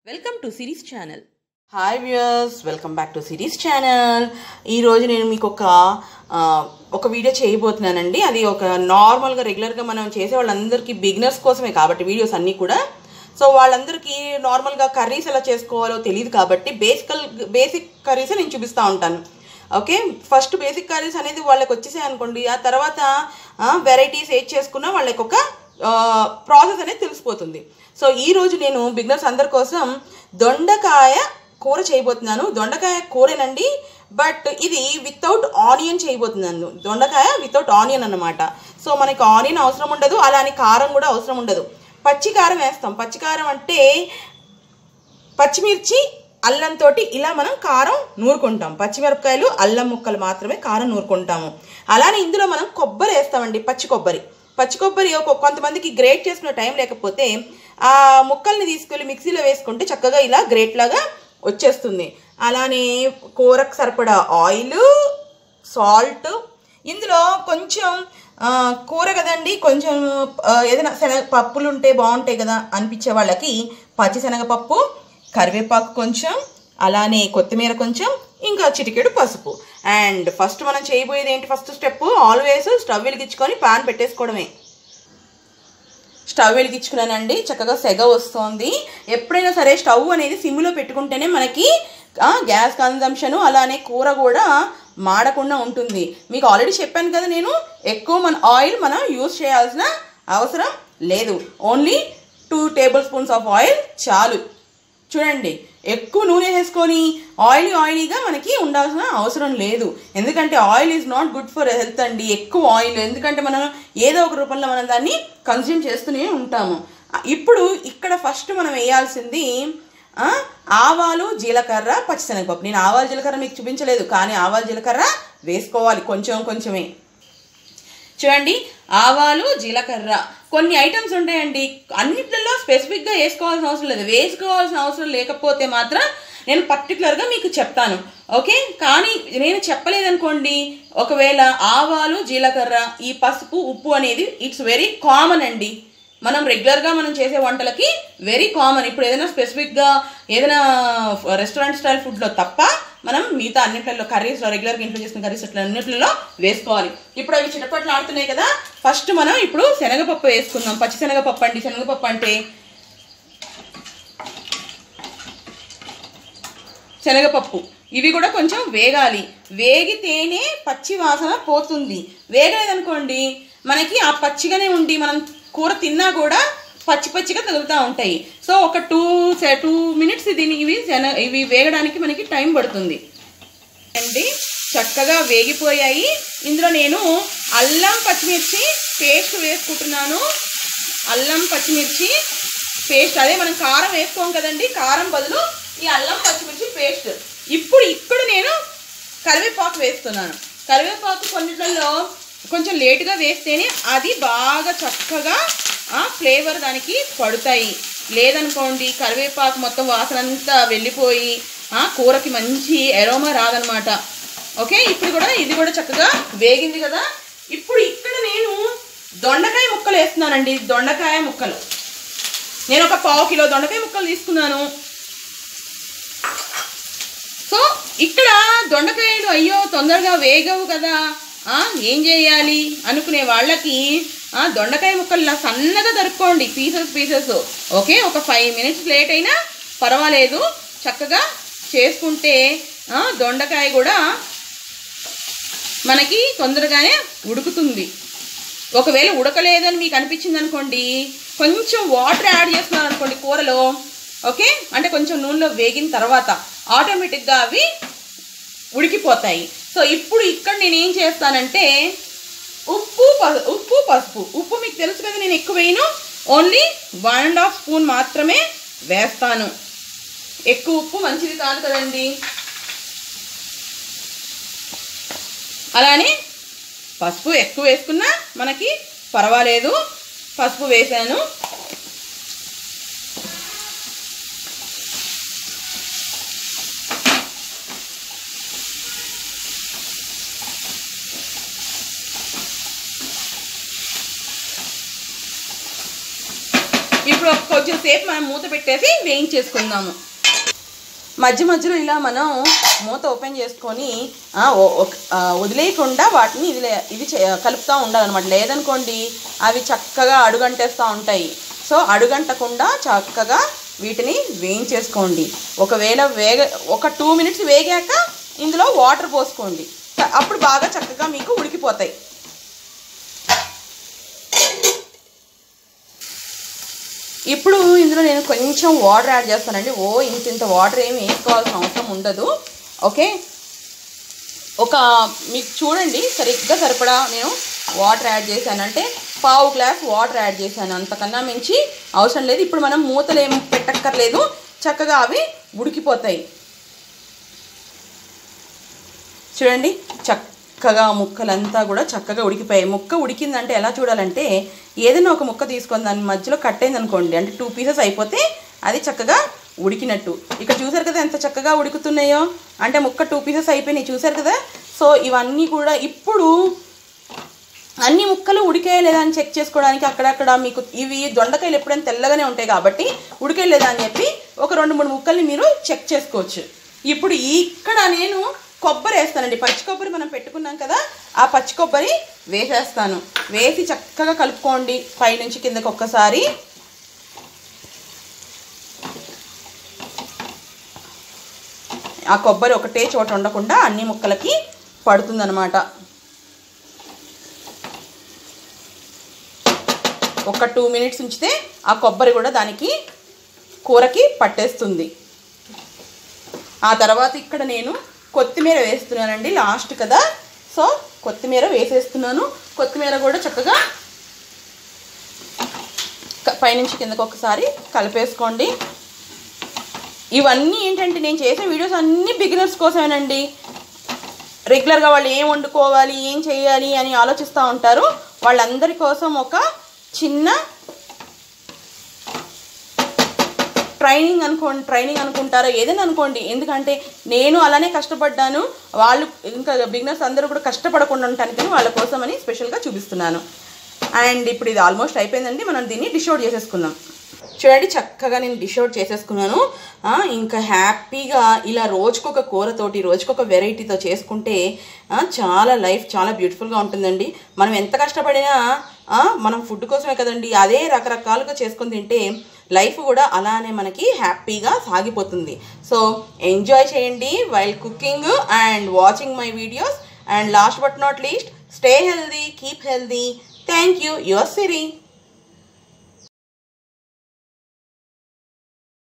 welcome to Siri's channel hi viewers welcome back to Siri's channel ఈరోజు నేను మీకు ఒక ఆ, ఒక వీడియో చేయబోతున్నానండి అది ఒక నార్మల్గా రెగ్యులర్గా మనం చేసే వాళ్ళందరికీ బిగినర్స్ కోసమే కాబట్టి వీడియోస్ అన్నీ కూడా సో వాళ్ళందరికీ నార్మల్గా కర్రీస్ ఎలా చేసుకోవాలో తెలియదు కాబట్టి బేసికల్ బేసిక్ కర్రీస్ నేను చూపిస్తూ ఉంటాను ఓకే ఫస్ట్ బేసిక్ కర్రీస్ అనేది వాళ్ళకి వచ్చేసాయి అనుకోండి ఆ తర్వాత వెరైటీస్ ఏది చేసుకున్నా వాళ్ళకి ఒక ప్రాసెస్ అనేది తెలిసిపోతుంది సో ఈ రోజు నేను బిగినర్స్ అందరి కోసం దొండకాయ కూర చేయబోతున్నాను దొండకాయ కూరేనండి బట్ ఇది వితౌట్ ఆనియన్ చేయబోతున్నాను దొండకాయ వితౌట్ ఆనియన్ అన్నమాట సో మనకి ఆనియన్ అవసరం ఉండదు అలానే కారం కూడా అవసరం ఉండదు పచ్చి కారం వేస్తాం పచ్చి కారం అంటే పచ్చిమిర్చి అల్లంతో ఇలా మనం కారం నూరుకుంటాం పచ్చిమిరపకాయలు అల్లం ముక్కలు మాత్రమే కారం నూరుకుంటాము అలానే ఇందులో మనం కొబ్బరి వేస్తామండి పచ్చి కొబ్బరి పచ్చి కొబ్బరి ఒక కొంతమందికి గ్రేట్ చేసుకునే టైం లేకపోతే ఆ ముక్కల్ని తీసుకెళ్ళి మిక్సీలో వేసుకుంటే చక్కగా ఇలా గ్రేట్ లాగా వచ్చేస్తుంది అలానే కూరకు సరిపడా ఆయిల్ సాల్ట్ ఇందులో కొంచెం ఆ, కూర కదండి కొంచెం ఆ, ఏదైనా శనగ పప్పులు ఉంటే బాగుంటాయి కదా అనిపించే వాళ్ళకి పచ్చి శనగపప్పు కరివేపాకు కొంచెం అలానే కొత్తిమీర కొంచెం ఇంకా చిటికెడు పసుపు అండ్ ఫస్ట్ మనం చేయబోయేది ఏంటి ఫస్ట్ స్టెప్ ఆల్వేస్ స్టవ్ వెలిగించుకొని పాన్ పెట్టేసుకోవడమే స్టవ్ వెలిగించుకున్నానండి చక్కగా సెగ వస్తుంది ఎప్పుడైనా సరే స్టవ్ అనేది సిమ్లో పెట్టుకుంటేనే మనకి ఆ, గ్యాస్ కన్జంప్షన్ అలానే కూర కూడా మాడకుండా ఉంటుంది మీకు ఆల్రెడీ చెప్పాను కదా నేను ఎక్కువ మన ఆయిల్ మనం యూజ్ చేయాల్సిన అవసరం లేదు only two table spoons of oil చాలు చూడండి ఎక్కువ నూనె వేసుకొని ఆయిలీ ఆయిలీగా మనకి ఉండాల్సిన అవసరం లేదు ఎందుకంటే oil is not good for health అండి ఎక్కువ ఆయిల్ ఎందుకంటే మనం ఏదో ఒక రూపంలో మనం దాన్ని కన్జ్యూమ్ చేస్తూనే ఉంటాము ఇప్పుడు ఇక్కడ ఫస్ట్ మనం వేయాల్సింది ఆ, ఆవాలు జీలకర్ర పచ్చిశనగపప్పు నేను ఆవాలు జీలకర్ర మీకు చూపించలేదు కానీ ఆవాలు జీలకర్ర వేసుకోవాలి కొంచెం కొంచెమే చూడండి ఆవాలు జీలకర్ర కొన్ని ఐటమ్స్ ఉంటాయండి అన్నిట్లలో స్పెసిఫిక్గా వేసుకోవాల్సిన అవసరం లేదు వేసుకోవాల్సిన అవసరం లేకపోతే మాత్రం నేను పర్టికులర్గా మీకు చెప్తాను ఓకే కానీ నేను చెప్పలేదనుకోండి ఒకవేళ ఆవాలు జీలకర్ర ఈ పసుపు ఉప్పు అనేది ఇట్స్ వెరీ కామన్ అండి మనం రెగ్యులర్గా మనం చేసే వంటలకి వెరీ కామన్ ఇప్పుడు ఏదైనా స్పెసిఫిక్గా ఏదైనా రెస్టారెంట్ స్టైల్ ఫుడ్లో తప్ప మనం మిగతా అన్నిట్లలో కర్రీస్లో రెగ్యులర్గా ఇంట్లో చేసిన కర్రీస్ అట్లా అన్నిట్లలో వేసుకోవాలి ఇప్పుడు అవి చిటపట్లు ఆడుతున్నాయి కదా ఫస్ట్ మనం ఇప్పుడు శనగపప్పు వేసుకుందాం పచ్చి శనగపప్పు అండి శనగపప్పు అంటే శనగపప్పు ఇవి కూడా కొంచెం వేగాలి వేగితేనే పచ్చి వాసన పోతుంది వేగలేదనుకోండి మనకి ఆ పచ్చిగానే ఉండి మనం కూర తిన్నా కూడా పచ్చి పచ్చిగా తగులుతూ ఉంటాయి సో ఒక టూ టూ మినిట్స్ దీని ఇవి శన ఇవి వేగడానికి మనకి టైం పడుతుంది అండి చక్కగా వేగిపోయాయి ఇందులో నేను అల్లం పచ్చిమిర్చి పేస్ట్ వేసుకుంటున్నాను అల్లం పచ్చిమిర్చి పేస్ట్ అదే మనం కారం వేసుకోం కదండి కారం బదులు ఈ అల్లం పచ్చిమిర్చి పేస్ట్ ఇప్పుడు ఇక్కడ నేను కరివేపాకు వేస్తున్నాను కరివేపాకు కొన్నిట్లలో కొంచెం లేటుగా వేస్తేనే అది బాగా చక్కగా ఆ ఫ్లేవర్ దానికి పడుతాయి లేదనుకోండి కరివేపాకు మొత్తం వాసన అంతా వెళ్ళిపోయి ఆ కూరకి మంచి ఎరోమా రాదనమాట ఓకే ఇప్పుడు కూడా ఇది కూడా చక్కగా వేగింది కదా ఇప్పుడు ఇక్కడ నేను దొండకాయ ముక్కలు వేస్తున్నానండి దొండకాయ ముక్కలు నేను ఒక పావు కిలో దొండకాయ ముక్కలు తీసుకున్నాను సో ఇక్కడ దొండకాయలు అయ్యో తొందరగా వేగవు కదా ఆ, ఏం చేయాలి అనుకునే వాళ్ళకి ఆ, దొండకాయ ముక్కలు ఇలా సన్నగా దొరుకోండి పీసెస్ పీసెస్ ఓకే ఒక ఫైవ్ మినిట్స్ లేట్ అయినా పర్వాలేదు చక్కగా చేసుకుంటే ఆ, దొండకాయ కూడా మనకి తొందరగానే ఉడుకుతుంది ఒకవేళ ఉడకలేదని మీకు అనిపించింది అనుకోండి కొంచెం వాటర్ యాడ్ చేస్తున్నారు అనుకోండి కూరలో ఓకే అంటే కొంచెం నూనెలో వేగిన తర్వాత ఆటోమేటిక్గా అవి ఉడికిపోతాయి సో ఇప్పుడు ఇక్కడ నేను ఏం చేస్తానంటే ఉప్పు ప- ఉప్పు పసుపు ఉప్పు మీకు తెలుసు కదా నేను ఎక్కువ వేయను only one and half spoon మాత్రమే వేస్తాను ఎక్కువ ఉప్పు మంచిది కాదు కదండి అలానే పసుపు ఎక్కువ వేసుకున్నా మనకి పర్వాలేదు పసుపు వేసాను ఇప్పుడు కొంచెం కాసేపు మనం మూత పెట్టేసి వేయించేసుకుందాము మధ్య మధ్యలో ఇలా మనం మూత ఓపెన్ చేసుకొని ఆ, ఓ- ఒక- ఆ, వదిలేయకుండా వాటిని ఇది లే- ఇది చే- కలుపుతూ ఉండాలన్నమాట లేదనుకోండి అవి చక్కగా అడుగంటేస్తూ ఉంటాయి సో అడుగంటకుండా చక్కగా వీటిని వేయించేసుకోండి ఒకవేళ వేగ ఒక టూ మినిట్స్ వేగాక ఇందులో వాటర్ పోసుకోండి చ- అప్పుడు బాగా చక్కగా మీకు ఉడికిపోతాయి ఇప్పుడు ఇందులో నేను కొంచెం వాటర్ యాడ్ చేస్తానండి ఓ ఇంత ఇంత వాటర్ ఏమి వేసుకోవాల్సిన అవసరం ఉండదు ఓకే ఒక మీకు చూడండి సరిగ్గా సరిపడా నేను వాటర్ యాడ్ చేశానంటే పావు గ్లాస్ వాటర్ యాడ్ చేశాను అంతకన్నా మించి అవసరం లేదు ఇప్పుడు మనం మూతలు ఏం పెట్టక్కర్లేదు చక్కగా అవి ఉడికిపోతాయి చూడండి చక్కగా ముక్కలంతా కూడా చక్కగా ఉడికిపోయాయి ముక్క ఉడికిందంటే ఎలా చూడాలంటే ఏదైనా ఒక ముక్క తీసుకొని దాని మధ్యలో కట్ అయింది అనుకోండి అంటే టూ పీసెస్ అయిపోతే అది చక్కగా ఉడికినట్టు ఇక్కడ చూసారు కదా ఎంత చక్కగా ఉడుకుతున్నాయో అంటే ముక్క టూ పీసెస్ అయిపోయినాయి చూసారు కదా సో ఇవన్నీ కూడా ఇప్పుడు అన్ని ముక్కలు ఉడికాయా లేదా అని చెక్ చేసుకోవడానికి అక్కడక్కడ మీకు ఇవి దొండకాయలు ఎప్పుడైనా తెల్లగానే ఉంటాయి కాబట్టి ఉడికాయ లేదా అని చెప్పి ఒక రెండు మూడు ముక్కల్ని మీరు చెక్ చేసుకోవచ్చు ఇప్పుడు ఇక్కడ నేను కొబ్బరి వేస్తానండి పచ్చి కొబ్బరి మనం పెట్టుకున్నాం కదా ఆ పచ్చి కొబ్బరి వేసేస్తాను వేసి చక్కగా కలుపుకోండి పైనుంచి కిందకి ఒక్కసారి ఆ కొబ్బరి ఒకటే చోట ఉండకుండా అన్ని ముక్కలకి పడుతుందన్నమాట ఒక టూ మినిట్స్ ఉంచితే ఆ కొబ్బరి కూడా దానికి కూరకి పట్టేస్తుంది ఆ తర్వాత ఇక్కడ నేను కొత్తిమీర వేస్తున్నానండి లాస్ట్ కదా సో కొత్తిమీర వేసేస్తున్నాను కొత్తిమీర కూడా చక్కగా క- పైనుంచి కిందకు ఒకసారి కలిపేసుకోండి ఇవన్నీ ఏంటంటే నేను చేసే వీడియోస్ అన్నీ బిగినర్స్ కోసమేనండి రెగ్యులర్గా వాళ్ళు ఏం వండుకోవాలి ఏం చేయాలి అని ఆలోచిస్తూ ఉంటారు వాళ్ళందరి కోసం ఒక చిన్న ట్రైనింగ్ అనుకోండి ట్రైనింగ్ అనుకుంటారో ఏదైనా అనుకోండి ఎందుకంటే నేను అలానే కష్టపడ్డాను వాళ్ళు ఇంకా బిగినర్స్ అందరూ కూడా కష్టపడకుండా ఉండటానికి వాళ్ళ కోసమని స్పెషల్గా చూపిస్తున్నాను అండ్ ఇప్పుడు ఇది ఆల్మోస్ట్ అయిపోయిందండి మనం దీన్ని డిష్ అవుట్ చేసేసుకుందాం చూడండి చక్కగా నేను డిష్ అవుట్ చేసేసుకున్నాను ఆ, ఇంకా హ్యాపీగా ఇలా రోజుకొక కూరతోటి రోజుకొక వెరైటీతో చేసుకుంటే ఆ, చాలా లైఫ్ చాలా బ్యూటిఫుల్గా ఉంటుందండి మనం ఎంత కష్టపడినా ఆ, మనం ఫుడ్ కోసమే కదండి అదే రకరకాలుగా చేసుకొని తింటే లైఫ్ కూడా అలానే మనకి హ్యాపీగా సాగిపోతుంది సో ఎంజాయ్ చేయండి while cooking and watching my videos and last but not least stay healthy keep healthy thank you your Siri